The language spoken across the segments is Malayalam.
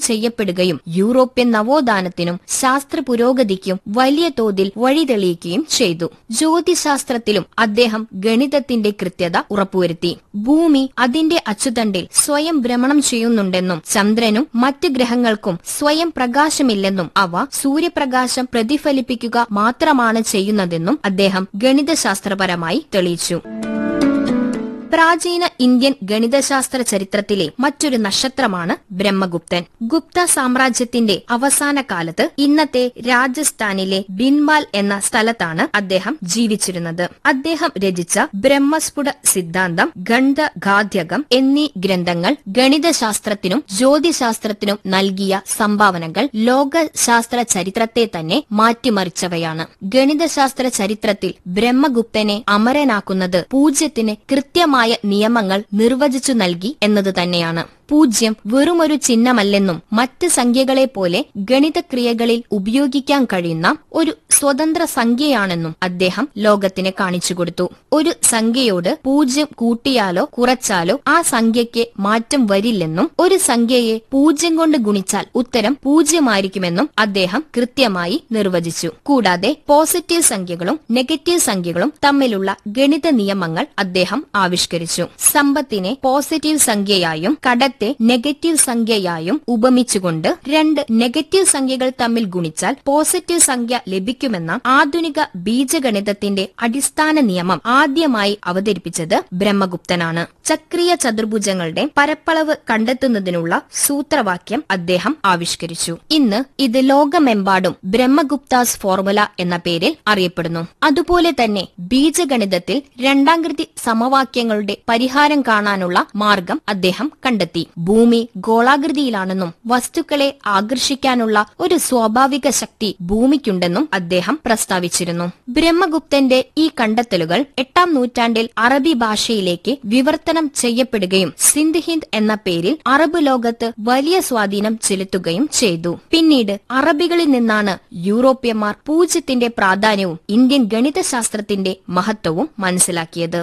ചെയ്യപ്പെടുകയും യൂറോപ്യൻ നവോത്ഥാനത്തിനും ശാസ്ത്ര പുരോഗതിക്കും വലിയ തോതിൽ വഴിതെളിയിക്കുകയും ചെയ്തു ജ്യോതിശാസ്ത്രത്തിലും അദ്ദേഹം ഗണിതത്തിന്റെ കൃത്യത ഉറപ്പുവരുത്തി ഭൂമി അതിന്റെ അച്ചുതണ്ടിൽ സ്വയം ഭ്രമണം ചെയ്യുന്നുണ്ടെന്നും ചന്ദ്രനും മറ്റ് ഗ്രഹങ്ങൾക്കും സ്വയം പ്രകാശമില്ലെന്നും അവ സൂര്യപ്രകാശം പ്രതിഫലിപ്പിക്കുക മാത്രമാണ് ചെയ്യുന്നതെന്നും അദ്ദേഹം ഗണിതശാസ്ത്രപരമായി തെളിയിച്ചു പ്രാചീന ഇന്ത്യൻ ഗണിതശാസ്ത്ര ചരിത്രത്തിലെ മറ്റൊരു നക്ഷത്രമാണ് ബ്രഹ്മഗുപ്തൻ ഗുപ്ത സാമ്രാജ്യത്തിന്റെ അവസാന കാലത്ത് ഇന്നത്തെ രാജസ്ഥാനിലെ ബിൻമാൽ എന്ന സ്ഥലത്താണ് അദ്ദേഹം ജീവിച്ചിരുന്നത് അദ്ദേഹം രചിച്ച ബ്രഹ്മസ്ഫുട സിദ്ധാന്തം ഗണ്ഡഗാധ്യകം എന്നീ ഗ്രന്ഥങ്ങൾ ഗണിതശാസ്ത്രത്തിനും ജ്യോതിശാസ്ത്രത്തിനും നൽകിയ സംഭാവനകൾ ലോകശാസ്ത്ര ചരിത്രത്തെ തന്നെ മാറ്റിമറിച്ചവയാണ് ഗണിതശാസ്ത്ര ചരിത്രത്തിൽ ബ്രഹ്മഗുപ്തനെ അമരനാക്കുന്നത് പൂജ്യത്തിന് കൃത്യമായ നിയമങ്ങൾ നിർവചിച്ചു നൽകി എന്നത് തന്നെയാണ് പൂജ്യം വെറുമൊരു ചിഹ്നമല്ലെന്നും മറ്റ് സംഖ്യകളെ പോലെ ഗണിതക്രിയകളിൽ ഉപയോഗിക്കാൻ കഴിയുന്ന ഒരു സ്വതന്ത്ര സംഖ്യയാണെന്നും അദ്ദേഹം ലോകത്തിന് കാണിച്ചുകൊടുത്തു ഒരു സംഖ്യയോട് പൂജ്യം കൂട്ടിയാലോ കുറച്ചാലോ ആ സംഖ്യയ്ക്ക് മാറ്റം വരില്ലെന്നും ഒരു സംഖ്യയെ പൂജ്യം കൊണ്ട് ഗുണിച്ചാൽ ഉത്തരം പൂജ്യമായിരിക്കുമെന്നും അദ്ദേഹം കൃത്യമായി നിർവചിച്ചു കൂടാതെ പോസിറ്റീവ് സംഖ്യകളും നെഗറ്റീവ് സംഖ്യകളും തമ്മിലുള്ള ഗണിത നിയമങ്ങൾ അദ്ദേഹം ആവിഷ്കരിച്ചു സമ്പത്തിനെ പോസിറ്റീവ് സംഖ്യയായും കടത്തെ നെഗറ്റീവ് സംഖ്യയായും ഉപമിച്ചുകൊണ്ട് രണ്ട് നെഗറ്റീവ് സംഖ്യകൾ തമ്മിൽ ഗുണിച്ചാൽ പോസിറ്റീവ് സംഖ്യ ലഭിക്കുമെന്ന ആധുനിക ബീജഗണിതത്തിന്റെ അടിസ്ഥാന നിയമം ആദ്യമായി അവതരിപ്പിച്ചത് ബ്രഹ്മഗുപ്തനാണ് ചക്രീയ ചതുർഭുജങ്ങളുടെ പരപ്പളവ് കണ്ടെത്തുന്നതിനുള്ള സൂത്രവാക്യം അദ്ദേഹം ആവിഷ്കരിച്ചു ഇന്ന് ഇത് ലോകമെമ്പാടും ബ്രഹ്മഗുപ്താസ് ഫോർമുല എന്ന പേരിൽ അറിയപ്പെടുന്നു അതുപോലെ തന്നെ ബീജഗണിതത്തിൽ രണ്ടാംകൃതി സമവാക്യങ്ങളുടെ പരിഹാരം കാണാനുള്ള മാർഗം അദ്ദേഹം കണ്ടെത്തി ഭൂമി ഗോളാകൃതിയിലാണെന്നും വസ്തുക്കളെ ആകർഷിക്കാനുള്ള ഒരു സ്വാഭാവിക ശക്തി ഭൂമിക്കുണ്ടെന്നും അദ്ദേഹം പ്രസ്താവിച്ചിരുന്നു ബ്രഹ്മഗുപ്തന്റെ ഈ കണ്ടെത്തലുകൾ എട്ടാം നൂറ്റാണ്ടിൽ അറബി ഭാഷയിലേക്ക് വിവർത്തനം ചെയ്യപ്പെടുകയും സിന്ധ് ഹിന്ദ് എന്ന പേരിൽ അറബ് ലോകത്ത് വലിയ സ്വാധീനം ചെലുത്തുകയും ചെയ്തു പിന്നീട് അറബികളിൽ നിന്നാണ് യൂറോപ്യന്മാർ പൂജ്യത്തിന്റെ പ്രാധാന്യവും ഇന്ത്യൻ ഗണിതശാസ്ത്രത്തിന്റെ മഹത്വവും മനസ്സിലാക്കിയത്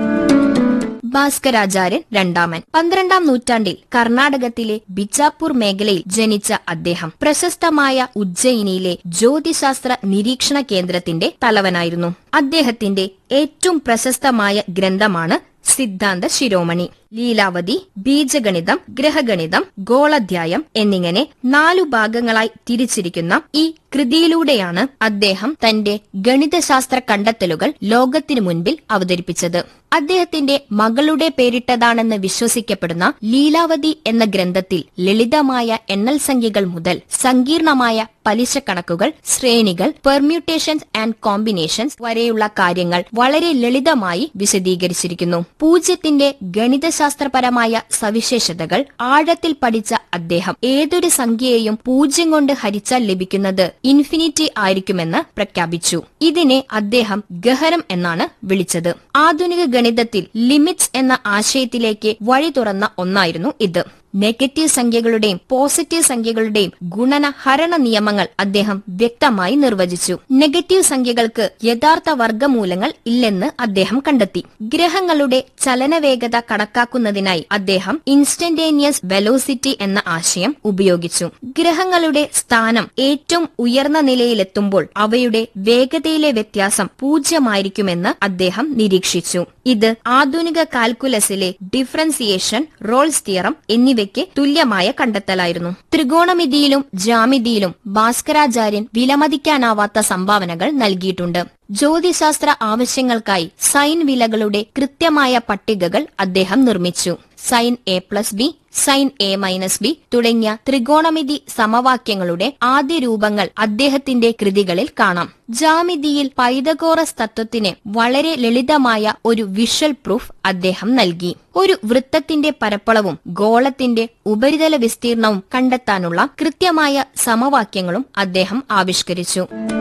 ഭാസ്കരാചാര്യൻ രണ്ടാമൻ പന്ത്രണ്ടാം നൂറ്റാണ്ടിൽ കർണാടകത്തിലെ ബിജാപൂർ മേഖലയിൽ ജനിച്ച അദ്ദേഹം പ്രശസ്തമായ ഉജ്ജയിനിയിലെ ജ്യോതിശാസ്ത്ര നിരീക്ഷണ കേന്ദ്രത്തിന്റെ തലവനായിരുന്നു അദ്ദേഹത്തിന്റെ ഏറ്റവും പ്രശസ്തമായ ഗ്രന്ഥമാണ് സിദ്ധാന്ത ശിരോമണി ലീലാവതി ബീജഗണിതം ഗ്രഹഗണിതം ഗോളധ്യായം എന്നിങ്ങനെ നാലു ഭാഗങ്ങളായി തിരിച്ചിരിക്കുന്ന ഈ കൃതിയിലൂടെയാണ് അദ്ദേഹം തന്റെ ഗണിതശാസ്ത്ര കണ്ടെത്തലുകൾ ലോകത്തിനു മുൻപിൽ അവതരിപ്പിച്ചത് അദ്ദേഹത്തിന്റെ മകളുടെ പേരിട്ടതാണെന്ന് വിശ്വസിക്കപ്പെടുന്ന ലീലാവതി എന്ന ഗ്രന്ഥത്തിൽ ലളിതമായ എണ്ണൽ സംഖ്യകൾ മുതൽ സങ്കീർണമായ പലിശ കണക്കുകൾ ശ്രേണികൾ പെർമ്യൂട്ടേഷൻസ് ആൻഡ് കോമ്പിനേഷൻസ് വരെയുള്ള കാര്യങ്ങൾ വളരെ ലളിതമായി വിശദീകരിച്ചിരിക്കുന്നു പൂജ്യത്തിന്റെ ഗണിതശാസ്ത്രപരമായ സവിശേഷതകൾ ആഴത്തിൽ പഠിച്ച അദ്ദേഹം ഏതൊരു സംഖ്യയെയും പൂജ്യം കൊണ്ട് ഹരിച്ചാൽ ലഭിക്കുന്നത് ഇൻഫിനിറ്റി ആയിരിക്കുമെന്ന് പ്രഖ്യാപിച്ചു ഇതിനെ അദ്ദേഹം ഗഹരം എന്നാണ് വിളിച്ചത് ആധുനിക ഗണിതത്തിൽ ലിമിറ്റ്സ് എന്ന ആശയത്തിലേക്ക് വഴി തുറന്ന ഒന്നായിരുന്നു ഇത് നെഗറ്റീവ് സംഖ്യകളുടെയും പോസിറ്റീവ് സംഖ്യകളുടെയും ഗുണന ഹരണ നിയമങ്ങൾ അദ്ദേഹം വ്യക്തമായി നിർവചിച്ചു നെഗറ്റീവ് സംഖ്യകൾക്ക് യഥാർത്ഥ വർഗമൂലങ്ങൾ ഇല്ലെന്ന് അദ്ദേഹം കണ്ടെത്തി ഗ്രഹങ്ങളുടെ ചലനവേഗത കണക്കാക്കുന്നതിനായി അദ്ദേഹം ഇൻസ്റ്റന്റേനിയസ് വെലോസിറ്റി എന്ന ആശയം ഉപയോഗിച്ചു ഗ്രഹങ്ങളുടെ സ്ഥാനം ഏറ്റവും ഉയർന്ന നിലയിലെത്തുമ്പോൾ അവയുടെ വേഗതയിലെ വ്യത്യാസം പൂജ്യമായിരിക്കുമെന്ന് അദ്ദേഹം നിരീക്ഷിച്ചു ഇത് ആധുനിക കാൽക്കുലസിലെ ഡിഫറൻസിയേഷൻ റോൾസ് തിയറം എന്നിവയ്ക്ക് തുല്യമായ കണ്ടെത്തലായിരുന്നു ത്രികോണമിതിയിലും ജാമിതിയിലും ഭാസ്കരാചാര്യൻ വിലമതിക്കാനാവാത്ത സംഭാവനകൾ നൽകിയിട്ടുണ്ട് ജ്യോതിശാസ്ത്ര ആവശ്യങ്ങൾക്കായി സൈൻ വിലകളുടെ കൃത്യമായ പട്ടികകൾ അദ്ദേഹം നിർമ്മിച്ചു sine A plus B sine A minus B തുടങ്ങിയ ത്രികോണമിതി സമവാക്യങ്ങളുടെ ആദ്യ രൂപങ്ങൾ അദ്ദേഹത്തിന്റെ കൃതികളിൽ കാണാം ജാമിതിയിൽ പൈതഗോറസ് തത്വത്തിന് വളരെ ലളിതമായ ഒരു വിഷ്വൽ പ്രൂഫ് അദ്ദേഹം നൽകി ഒരു വൃത്തത്തിന്റെ പരപ്പളവും ഗോളത്തിന്റെ ഉപരിതല വിസ്തീർണവും കണ്ടെത്താനുള്ള കൃത്യമായ സമവാക്യങ്ങളും അദ്ദേഹം ആവിഷ്കരിച്ചു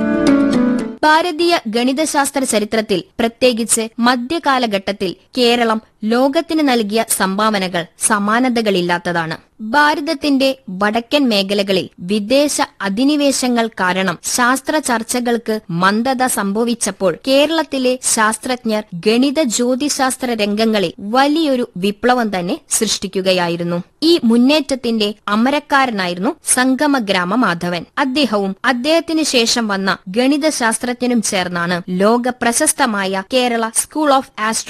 ഭാരതീയ ഗണിതശാസ്ത്ര ചരിത്രത്തിൽ പ്രത്യേകിച്ച് മധ്യകാലഘട്ടത്തിൽ കേരളം ലോകത്തിന് നൽകിയ സംഭാവനകൾ സമാനതകളില്ലാത്തതാണ് ഭാരതത്തിന്റെ വടക്കൻ മേഖലകളിൽ വിദേശ അധിനിവേശങ്ങൾ കാരണം ശാസ്ത്ര ചർച്ചകൾക്ക് മന്ദത സംഭവിച്ചപ്പോൾ കേരളത്തിലെ ശാസ്ത്രജ്ഞർ ഗണിത ജ്യോതിശാസ്ത്ര രംഗങ്ങളിൽ വലിയൊരു വിപ്ലവം തന്നെ സൃഷ്ടിക്കുകയായിരുന്നു ഈ മുന്നേറ്റത്തിന്റെ അമരക്കാരനായിരുന്നു സംഗമഗ്രാമ മാധവൻ അദ്ദേഹവും അദ്ദേഹത്തിന് ശേഷം വന്ന ഗണിത ശാസ്ത്രജ്ഞനും ചേർന്നാണ് ലോക പ്രശസ്തമായ കേരള സ്കൂൾ ഓഫ് ആസ്ട്രോ